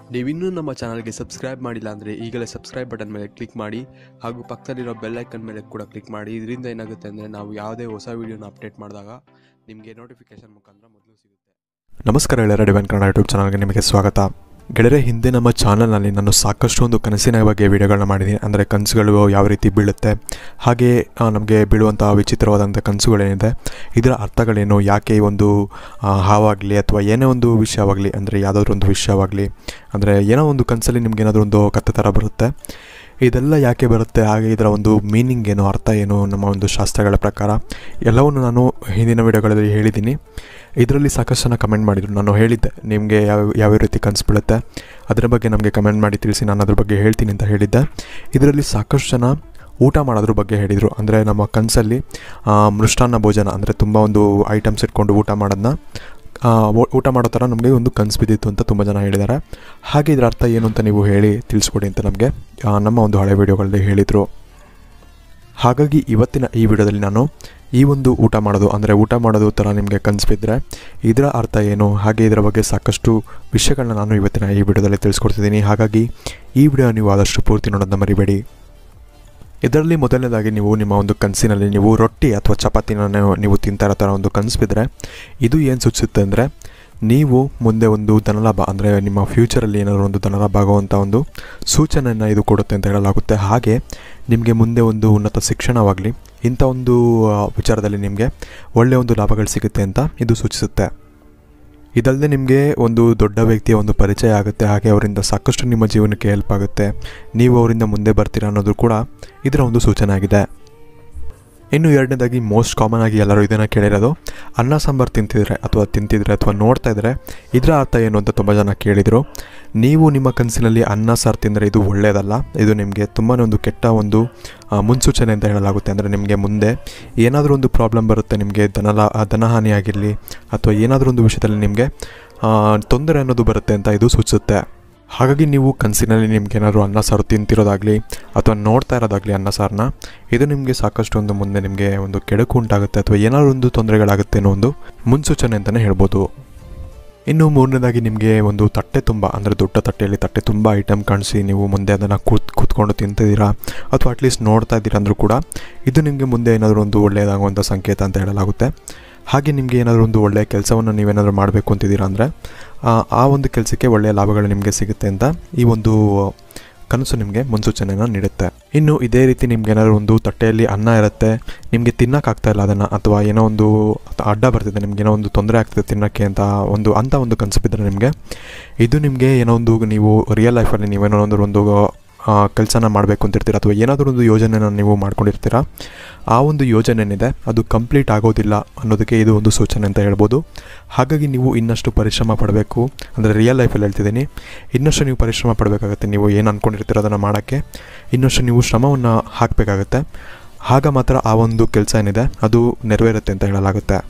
ನೀವಿನ್ನೂ ನಮ್ಮ ಚಾನಲ್ಗೆ ಸಬ್ಸ್ಕ್ರೈಬ್ ಮಾಡಿಲ್ಲ ಅಂದರೆ ಈಗಲೇ ಸಬ್ಸ್ಕ್ರೈಬ್ ಬಟನ್ ಮೇಲೆ ಕ್ಲಿಕ್ ಮಾಡಿ ಹಾಗೂ ಪಕ್ಕದಲ್ಲಿರೋ ಬೆಲ್ ಐಕನ್ ಮೇಲೆ ಕೂಡ ಕ್ಲಿಕ್ ಮಾಡಿ ಇದರಿಂದ ಏನಾಗುತ್ತೆ ಅಂದರೆ ನಾವು ಯಾವುದೇ ಹೊಸ ವೀಡಿಯೋನ ಅಪ್ಡೇಟ್ ಮಾಡಿದಾಗ ನಿಮಗೆ ನೋಟಿಫಿಕೇಶನ್ ಮುಖಾಂತರ ಮೊದಲು ಸಿಗುತ್ತೆ ನಮಸ್ಕಾರ ಗೆಳೆಯರ ಡಿವೈನ್ ಕನ್ನಡ ಯೂಟ್ಯೂಬ್ ಚಾನಲ್ಗೆ ನಿಮಗೆ ಸ್ವಾಗತ ಗೆಳೆಯರೆ ಹಿಂದೆ ನಮ್ಮ ಚಾನಲ್ನಲ್ಲಿ ನಾನು ಸಾಕಷ್ಟು ಒಂದು ಕನಸಿನ ಬಗ್ಗೆ ವಿಡಿಯೋಗಳನ್ನ ಮಾಡಿದ್ದೀನಿ ಅಂದರೆ ಕನಸುಗಳು ಯಾವ ರೀತಿ ಬೀಳುತ್ತೆ ಹಾಗೆ ನಮಗೆ ಬೀಳುವಂಥ ವಿಚಿತ್ರವಾದಂಥ ಕನಸುಗಳೇನಿದೆ ಇದರ ಅರ್ಥಗಳೇನು ಯಾಕೆ ಈ ಒಂದು ಆ, ಹಾವಾಗಲಿ ಅಥವಾ ಏನೇ ಒಂದು ವಿಷಯವಾಗಲಿ ಅಂದರೆ ಯಾವುದಾದ್ರೂ ಒಂದು ವಿಷಯವಾಗಲಿ ಅಂದರೆ ಏನೋ ಒಂದು ಕನಸಲ್ಲಿ ನಿಮ್ಗೆ ಏನಾದರೂ ಒಂದು ಕತ್ತೆ ಥರ ಬರುತ್ತೆ ಇದೆಲ್ಲ ಯಾಕೆ ಬರುತ್ತೆ ಹಾಗೆ ಇದರ ಒಂದು ಮೀನಿಂಗ್ ಏನು ಅರ್ಥ ಏನು ನಮ್ಮ ಒಂದು ಶಾಸ್ತ್ರಗಳ ಪ್ರಕಾರ ಎಲ್ಲವನ್ನು ನಾನು ಹಿಂದಿನ ವಿಡಿಯೋಗಳಲ್ಲಿ ಹೇಳಿದ್ದೀನಿ ಇದರಲ್ಲಿ ಸಾಕಷ್ಟು ಜನ ಕಮೆಂಟ್ ಮಾಡಿದರು ನಾನು ಹೇಳಿದ್ದೆ ನಿಮಗೆ ಯಾವ ಯಾವ ರೀತಿ ಕನಸು ಬೀಳುತ್ತೆ ಅದರ ಬಗ್ಗೆ ನಮಗೆ ಕಮೆಂಟ್ ಮಾಡಿ ತಿಳಿಸಿ ನಾನು ಅದ್ರ ಬಗ್ಗೆ ಹೇಳ್ತೀನಿ ಅಂತ ಹೇಳಿದ್ದೆ ಇದರಲ್ಲಿ ಸಾಕಷ್ಟು ಜನ ಊಟ ಮಾಡೋದ್ರ ಬಗ್ಗೆ ಹೇಳಿದರು ಅಂದರೆ ನಮ್ಮ ಕನಸಲ್ಲಿ ಮೃಷ್ಟಾನ್ನ ಭೋಜನ ಅಂದರೆ ತುಂಬ ಒಂದು ಐಟಮ್ಸ್ ಇಟ್ಕೊಂಡು ಊಟ ಮಾಡೋದನ್ನ ಆ, ಊ- ಊಟ ಮಾಡೋ ಥರ ನಮಗೆ ಒಂದು ಕನಸು ಬಿದ್ದಿತ್ತು ಅಂತ ತುಂಬ ಜನ ಹೇಳಿದ್ದಾರೆ ಹಾಗೆ ಇದರ ಅರ್ಥ ಏನು ಅಂತ ನೀವು ಹೇಳಿ ತಿಳಿಸ್ಕೊಡಿ ಅಂತ ನಮಗೆ ನಮ್ಮ ಒಂದು ಹಳೆ ವಿಡಿಯೋಗಳಲ್ಲಿ ಹೇಳಿದರು ಹಾಗಾಗಿ ಇವತ್ತಿನ ಈ ವಿಡಿಯೋದಲ್ಲಿ ನಾನು ಈ ಒಂದು ಊಟ ಮಾಡೋದು ಅಂದರೆ ಊಟ ಮಾಡೋದು ಥರ ನಿಮಗೆ ಕನಸು ಬಿದ್ದರೆ ಇದರ ಅರ್ಥ ಏನು ಹಾಗೆ ಇದರ ಬಗ್ಗೆ ಸಾಕಷ್ಟು ವಿಷಯಗಳನ್ನ ನಾನು ಇವತ್ತಿನ ಈ ವಿಡಿಯೋದಲ್ಲಿ ತಿಳಿಸ್ಕೊಡ್ತಿದ್ದೀನಿ ಹಾಗಾಗಿ ಈ ವಿಡಿಯೋ ನೀವು ಆದಷ್ಟು ಪೂರ್ತಿ ನೋಡೋದನ್ನ ಮರಿಬೇಡಿ ಇದರಲ್ಲಿ ಮೊದಲನೇದಾಗಿ ನೀವು ನಿಮ್ಮ ಒಂದು ಕನಸಿನಲ್ಲಿ ನೀವು ರೊಟ್ಟಿ ಅಥವಾ ಚಪಾತಿನ ನೀವು- ನೀವು ತಿಂತಾ ಇರೋ ಥರ ಒಂದು ಕನಸು ಬಿದ್ದರೆ ಇದು ಏನು ಸೂಚಿಸುತ್ತೆ ಅಂದರೆ ನೀವು ಮುಂದೆ ಒಂದು ಧನಲಾಭ ಅಂದರೆ ನಿಮ್ಮ ಫ್ಯೂಚರಲ್ಲಿ ಏನಾದರೂ ಒಂದು ಧನಲಾಭ ಆಗುವಂಥ ಒಂದು ಸೂಚನೆಯನ್ನು ಇದು ಕೊಡುತ್ತೆ ಅಂತ ಹೇಳಲಾಗುತ್ತೆ ಹಾಗೆ ನಿಮಗೆ ಮುಂದೆ ಒಂದು ಉನ್ನತ ಶಿಕ್ಷಣವಾಗಲಿ ಇಂಥ ಒಂದು ಆ, ವಿಚಾರದಲ್ಲಿ ನಿಮಗೆ ಒಳ್ಳೆಯ ಒಂದು ಲಾಭಗಳು ಸಿಗುತ್ತೆ ಅಂತ ಇದು ಸೂಚಿಸುತ್ತೆ ಇದಲ್ಲದೆ ನಿಮಗೆ ಒಂದು ದೊಡ್ಡ ವ್ಯಕ್ತಿಯ ಒಂದು ಪರಿಚಯ ಆಗುತ್ತೆ ಹಾಗೆ ಅವರಿಂದ ಸಾಕಷ್ಟು ನಿಮ್ಮ ಜೀವನಕ್ಕೆ ಹೆಲ್ಪ್ ಆಗುತ್ತೆ ನೀವು ಅವರಿಂದ ಮುಂದೆ ಬರ್ತೀರಾ ಅನ್ನೋದು ಕೂಡ ಇದರ ಒಂದು ಸೂಚನೆ ಆಗಿದೆ ಇನ್ನು ಎರಡನೇದಾಗಿ ಮೋಸ್ಟ್ ಕಾಮನ್ ಆಗಿ ಎಲ್ಲರೂ ಇದನ್ನು ಕೇಳಿರೋದು ಅನ್ನ ಸಾಂಬಾರು ತಿಂತಿದ್ರೆ ಅಥವಾ ತಿಂತಿದ್ರೆ ಅಥವಾ ನೋಡ್ತಾ ಇದ್ರೆ ಇದರ ಅರ್ಥ ಏನು ಅಂತ ತುಂಬ ಜನ ಕೇಳಿದರು ನೀವು ನಿಮ್ಮ ಕನಸಿನಲ್ಲಿ ಅನ್ನ ಸಾರು ತಿಂದರೆ ಇದು ಒಳ್ಳೆಯದಲ್ಲ ಇದು ನಿಮಗೆ ತುಂಬಾ ಒಂದು ಕೆಟ್ಟ ಒಂದು ಆ, ಮುನ್ಸೂಚನೆ ಅಂತ ಹೇಳಲಾಗುತ್ತೆ ಅಂದರೆ ನಿಮಗೆ ಮುಂದೆ ಏನಾದರೂ ಒಂದು ಪ್ರಾಬ್ಲಮ್ ಬರುತ್ತೆ ನಿಮಗೆ ಧನಲ ಆ, ಧನಹಾನಿ ಆಗಿರಲಿ ಅಥವಾ ಏನಾದರೂ ಒಂದು ವಿಷಯದಲ್ಲಿ ನಿಮಗೆ ತೊಂದರೆ ಅನ್ನೋದು ಬರುತ್ತೆ ಅಂತ ಇದು ಸೂಚಿಸುತ್ತೆ ಹಾಗಾಗಿ ನೀವು ಕನಸಿನಲ್ಲಿ ನಿಮ್ಗೆ ಏನಾದರೂ ಅನ್ನ ಸಾರು ತಿಂತಿರೋದಾಗಲಿ ಅಥವಾ ನೋಡ್ತಾ ಇರೋದಾಗಲಿ ಅನ್ನ ಸಾರನ್ನ ಇದು ನಿಮಗೆ ಸಾಕಷ್ಟು ಒಂದು ಮುಂದೆ ನಿಮಗೆ ಒಂದು ಕೆಡಕು ಉಂಟಾಗುತ್ತೆ ಅಥವಾ ಏನಾದರೂ ಒಂದು ತೊಂದರೆಗಳಾಗುತ್ತೆ ಅನ್ನೋ ಒಂದು ಮುನ್ಸೂಚನೆ ಅಂತಲೇ ಹೇಳ್ಬೋದು ಇನ್ನು ಮೂರನೇದಾಗಿ ನಿಮಗೆ ಒಂದು ತಟ್ಟೆ ತುಂಬ ಅಂದರೆ ದೊಡ್ಡ ತಟ್ಟೆಯಲ್ಲಿ ತಟ್ಟೆ ತುಂಬ ಐಟಮ್ ಕಾಣಿಸಿ ನೀವು ಮುಂದೆ ಅದನ್ನು ಕೂತ್ ಕೂತ್ಕೊಂಡು ತಿಂತಿದ್ದೀರಾ ಅಥವಾ ಅಟ್ಲೀಸ್ಟ್ ನೋಡ್ತಾ ಇದ್ದೀರಾ ಅಂದರೂ ಕೂಡ ಇದು ನಿಮಗೆ ಮುಂದೆ ಏನಾದರೂ ಒಂದು ಒಳ್ಳೆಯದಾಗುವಂಥ ಸಂಕೇತ ಅಂತ ಹೇಳಲಾಗುತ್ತೆ ಹಾಗೆ ನಿಮಗೆ ಏನಾದರೂ ಒಂದು ಒಳ್ಳೆಯ ಕೆಲಸವನ್ನು ನೀವೇನಾದರೂ ಮಾಡಬೇಕು ಅಂತಿದ್ದೀರಾ ಅಂದರೆ ಆ ಒಂದು ಕೆಲಸಕ್ಕೆ ಒಳ್ಳೆಯ ಲಾಭಗಳು ನಿಮಗೆ ಸಿಗುತ್ತೆ ಅಂತ ಈ ಒಂದು ಕನಸು ನಿಮಗೆ ಮುನ್ಸೂಚನೆಯನ್ನು ನೀಡುತ್ತೆ ಇನ್ನು ಇದೇ ರೀತಿ ನಿಮ್ಗೆ ಏನಾದರೂ ಒಂದು ತಟ್ಟೆಯಲ್ಲಿ ಅನ್ನ ಇರುತ್ತೆ ನಿಮಗೆ ತಿನ್ನೋಕ್ಕಾಗ್ತಾ ಇಲ್ಲ ಅದನ್ನು ಅಥವಾ ಏನೋ ಒಂದು ಅಡ್ಡ ಬರ್ತಿದೆ ನಿಮ್ಗೆ ಏನೋ ಒಂದು ತೊಂದರೆ ಆಗ್ತಿದೆ ತಿನ್ನೋಕ್ಕೆ ಅಂತ ಒಂದು ಅಂಥ ಒಂದು ಕನಸು ಬಿದ್ದರೆ ನಿಮಗೆ ಇದು ನಿಮಗೆ ಏನೋ ಒಂದು ನೀವು ರಿಯಲ್ ಲೈಫಲ್ಲಿ ನೀವೇನೋ ಒಂದು ಒಂದು ಕೆಲಸನ ಮಾಡಬೇಕು ಅಂತಿರ್ತೀರ ಅಥವಾ ಏನಾದರೂ ಒಂದು ಯೋಜನೆನ ನೀವು ಮಾಡ್ಕೊಂಡಿರ್ತೀರ ಆ ಒಂದು ಯೋಜನೆ ಏನಿದೆ ಅದು ಕಂಪ್ಲೀಟ್ ಆಗೋದಿಲ್ಲ ಅನ್ನೋದಕ್ಕೆ ಇದು ಒಂದು ಸೂಚನೆ ಅಂತ ಹೇಳ್ಬೋದು ಹಾಗಾಗಿ ನೀವು ಇನ್ನಷ್ಟು ಪರಿಶ್ರಮ ಪಡಬೇಕು ಅಂದರೆ ರಿಯಲ್ ಲೈಫಲ್ಲಿ ಹೇಳ್ತಿದ್ದೀನಿ ಇನ್ನಷ್ಟು ನೀವು ಪರಿಶ್ರಮ ಪಡಬೇಕಾಗುತ್ತೆ ನೀವು ಏನು ಅಂದ್ಕೊಂಡಿರ್ತೀರೋ ಅದನ್ನು ಮಾಡೋಕ್ಕೆ ಇನ್ನಷ್ಟು ನೀವು ಶ್ರಮವನ್ನು ಹಾಕಬೇಕಾಗತ್ತೆ ಆಗ ಮಾತ್ರ ಆ ಒಂದು ಕೆಲಸ ಏನಿದೆ ಅದು ನೆರವೇರುತ್ತೆ ಅಂತ ಹೇಳಲಾಗುತ್ತೆ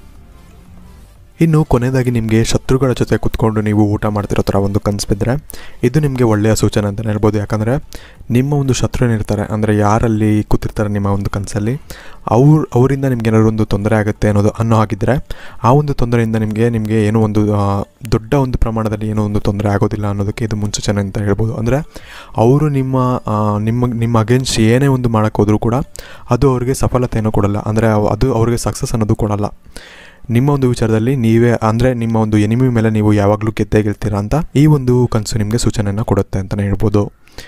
ಇನ್ನು ಕೊನೆಯದಾಗಿ ನಿಮಗೆ ಶತ್ರುಗಳ ಜೊತೆ ಕುತ್ಕೊಂಡು ನೀವು ಊಟ ಮಾಡ್ತಿರೋ ಥರ ಒಂದು ಕನಸು ಬಿದ್ದರೆ ಇದು ನಿಮಗೆ ಒಳ್ಳೆಯ ಸೂಚನೆ ಅಂತಲೇ ಹೇಳ್ಬೋದು ಯಾಕಂದರೆ ನಿಮ್ಮ ಒಂದು ಶತ್ರು ಏನಿರ್ತಾರೆ ಅಂದರೆ ಯಾರಲ್ಲಿ ಕೂತಿರ್ತಾರೆ ನಿಮ್ಮ ಒಂದು ಕನಸಲ್ಲಿ ಅವ್ರು ಅವರಿಂದ ನಿಮ್ಗೆ ಏನಾದ್ರು ಒಂದು ತೊಂದರೆ ಆಗುತ್ತೆ ಅನ್ನೋದು ಅನ್ನೋ ಹಾಗಿದ್ದರೆ ಆ ಒಂದು ತೊಂದರೆಯಿಂದ ನಿಮಗೆ ನಿಮಗೆ ಏನೋ ಒಂದು ಆ, ದೊಡ್ಡ ಒಂದು ಪ್ರಮಾಣದಲ್ಲಿ ಏನೋ ಒಂದು ತೊಂದರೆ ಆಗೋದಿಲ್ಲ ಅನ್ನೋದಕ್ಕೆ ಇದು ಮುನ್ಸೂಚನೆ ಅಂತ ಹೇಳ್ಬೋದು ಅಂದರೆ ಅವರು ನಿಮ್ಮ ಆ, ನಿಮ್ಮ ನಿಮ್ಮ ಅಗೇನ್ಸ್ಟ್ ಏನೇ ಒಂದು ಮಾಡೋಕ್ಕೆ ಹೋದರೂ ಕೂಡ ಅದು ಅವ್ರಿಗೆ ಸಫಲತೆಯನ್ನು ಕೊಡಲ್ಲ ಅಂದರೆ ಅದು ಅವ್ರಿಗೆ ಸಕ್ಸಸ್ ಅನ್ನೋದು ಕೊಡಲ್ಲ ನಿಮ್ಮ ಒಂದು ವಿಚಾರದಲ್ಲಿ ನೀವೇ ಅಂದರೆ ನಿಮ್ಮ ಒಂದು ಎನಿಮಿ ಮೇಲೆ ನೀವು ಯಾವಾಗಲೂ ಗೆದ್ದೇ ಗೆಲ್ತೀರಾ ಅಂತ ಈ ಒಂದು ಕನಸು ನಿಮಗೆ ಸೂಚನೆಯನ್ನು ಕೊಡುತ್ತೆ ಅಂತಲೇ ಹೇಳ್ಬೋದು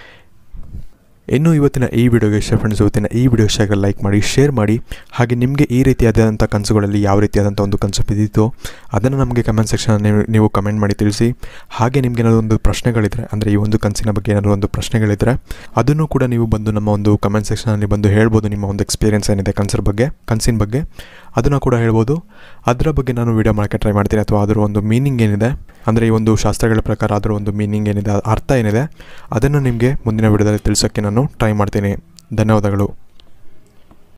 ಇನ್ನು ಇವತ್ತಿನ ಈ ವಿಡಿಯೋಗೆ ಇಷ್ಟ ಫ್ರೆಂಡ್ಸ್ ಇವತ್ತಿನ ಈ ವಿಡಿಯೋ ಇಷ್ಟ ಲೈಕ್ ಮಾಡಿ ಶೇರ್ ಮಾಡಿ ಹಾಗೆ ನಿಮಗೆ ಈ ರೀತಿಯಾದಂಥ ಕನಸುಗಳಲ್ಲಿ ಯಾವ ರೀತಿಯಾದಂಥ ಒಂದು ಕನಸು ಬಿದ್ದಿತ್ತು ಅದನ್ನು ನಮಗೆ ಕಮೆಂಟ್ ಸೆಕ್ಷನ್ ನೀವು ಕಮೆಂಟ್ ಮಾಡಿ ತಿಳಿಸಿ ಹಾಗೆ ನಿಮ್ಗೆ ಏನಾದರೂ ಒಂದು ಪ್ರಶ್ನೆಗಳಿದ್ರೆ ಅಂದರೆ ಈ ಒಂದು ಕನಸಿನ ಬಗ್ಗೆ ಏನಾದರೂ ಒಂದು ಪ್ರಶ್ನೆಗಳಿದ್ರೆ ಅದನ್ನು ಕೂಡ ನೀವು ಬಂದು ನಮ್ಮ ಒಂದು ಕಮೆಂಟ್ ಸೆಕ್ಷನಲ್ಲಿ ಬಂದು ಹೇಳ್ಬೋದು ನಿಮ್ಮ ಒಂದು ಎಕ್ಸ್ಪೀರಿಯನ್ಸ್ ಏನಿದೆ ಕನಸರ ಬಗ್ಗೆ ಕನಸಿನ ಬಗ್ಗೆ ಅದನ್ನು ಕೂಡ ಹೇಳ್ಬೋದು ಅದರ ಬಗ್ಗೆ ನಾನು ವಿಡಿಯೋ ಮಾಡೋಕ್ಕೆ ಟ್ರೈ ಮಾಡ್ತೀನಿ ಅಥವಾ ಅದರ ಒಂದು ಮೀನಿಂಗ್ ಏನಿದೆ ಅಂದರೆ ಈ ಒಂದು ಶಾಸ್ತ್ರಗಳ ಪ್ರಕಾರ ಅದರ ಒಂದು ಮೀನಿಂಗ್ ಏನಿದೆ ಅರ್ಥ ಏನಿದೆ ಅದನ್ನು ನಿಮಗೆ ಮುಂದಿನ ವಿಡಿಯೋದಲ್ಲಿ ತಿಳಿಸೋಕ್ಕೆ ನಾನು ಟ್ರೈ ಮಾಡ್ತೀನಿ ಧನ್ಯವಾದಗಳು